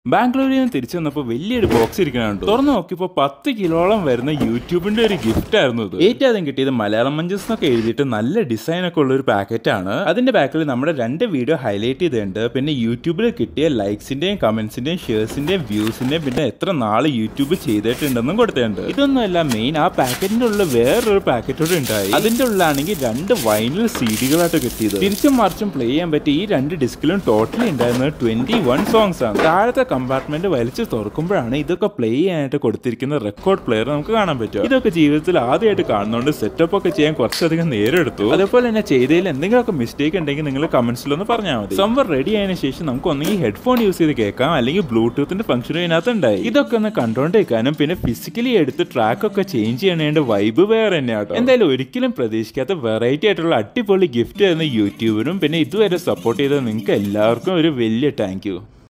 ബാംഗ്ലൂരിൽ നിന്ന് തിരിച്ചു വന്നപ്പോൾ വലിയൊരു ബോക്സ് ഇരിക്കണുണ്ട് തുറന്നു നോക്കിയപ്പോൾ പത്ത് കിലോളം വരുന്ന യൂട്യൂബിന്റെ ഒരു ഗിഫ്റ്റ് ആയിരുന്നു ഇത് ഏറ്റവും ആദ്യം കിട്ടിയത് മലയാളം മഞ്ചസ് എന്നൊക്കെ എഴുതിയിട്ട് നല്ല ഡിസൈൻ ഒക്കെ ഉള്ള ഒരു പാക്കറ്റ് ആണ് അതിന്റെ ബാക്കിൽ നമ്മുടെ രണ്ട് വീഡിയോ ഹൈലൈറ്റ് ചെയ്തിട്ടുണ്ട് പിന്നെ യൂട്യൂബിൽ കിട്ടിയ ലൈക്സിന്റെയും കമന്റ്സിന്റെയും ഷെയർസിന്റെയും വ്യൂസിന്റെയും പിന്നെ എത്ര നാള് യൂട്യൂബ് ചെയ്തിട്ടുണ്ടെന്നും കൊടുത്തിട്ടുണ്ട് ഇതൊന്നുമല്ല മെയിൻ ആ പാക്കറ്റിന്റെ ഉള്ളിൽ വേറൊരു പാക്കറ്റ് കൂടെ ഉണ്ടായി അതിന്റെ ഉള്ളിലാണെങ്കിൽ രണ്ട് വൈനൽ സീഡികളായിട്ട് കിട്ടിയത് തിരിച്ചും മറിച്ചും പ്ലേ ചെയ്യാൻ പറ്റിയ ഈ രണ്ട് ഡിസ്കിലും ടോട്ടലി ഉണ്ടായിരുന്നത് ട്വന്റി വൺ സോങ്സ് ആണ് താഴത്തെ കമ്പാർട്ട്മെന്റ് വലിച്ചു തുറക്കുമ്പോഴാണ് ഇതൊക്കെ പ്ലേ ചെയ്യാനായിട്ട് കൊടുത്തിരിക്കുന്ന റെക്കോർഡ് പ്ലെയർ നമുക്ക് കാണാൻ പറ്റും ഇതൊക്കെ ജീവിതത്തിൽ ആദ്യമായിട്ട് കാണുന്നതുകൊണ്ട് സെറ്റപ്പ് ഒക്കെ ചെയ്യാൻ കുറച്ചധികം നേരം എടുത്തു അതേപോലെ തന്നെ ചെയ്തതിൽ എന്തെങ്കിലുമൊക്കെ മിസ്റ്റേക്ക് ഉണ്ടെങ്കിൽ നിങ്ങൾ കമന്റ്സിൽ ഒന്ന് പറഞ്ഞാൽ മതി സംവർ റെഡി ആയതിനു ശേഷം നമുക്ക് ഒന്നെങ്കിൽ ഹെഡ്ഫോൺ യൂസ് ചെയ്ത് കേൾക്കാം അല്ലെങ്കിൽ ബ്ലൂടൂത്തിന്റെ ഫംഗ്ഷനും ഇതിനകത്ത് ഉണ്ടായി ഇതൊക്കെ ഒന്ന് കണ്ടോണ്ടേക്കാനും പിന്നെ ഫിസിക്കലി എടുത്ത് ട്രാക്ക് ഒക്കെ ചേഞ്ച് ചെയ്യണേണ്ട വൈബ് വേറെ തന്നെയാട്ടോ എന്തായാലും ഒരിക്കലും പ്രതീക്ഷിക്കാത്ത വെറൈറ്റി ആയിട്ടുള്ള അടിപൊളി ഗിഫ്റ്റ് തരുന്ന യൂട്യൂബിനും പിന്നെ ഇതുവരെ സപ്പോർട്ട് ചെയ്ത നിങ്ങൾക്ക് എല്ലാവർക്കും ഒരു വലിയ താങ്ക് യു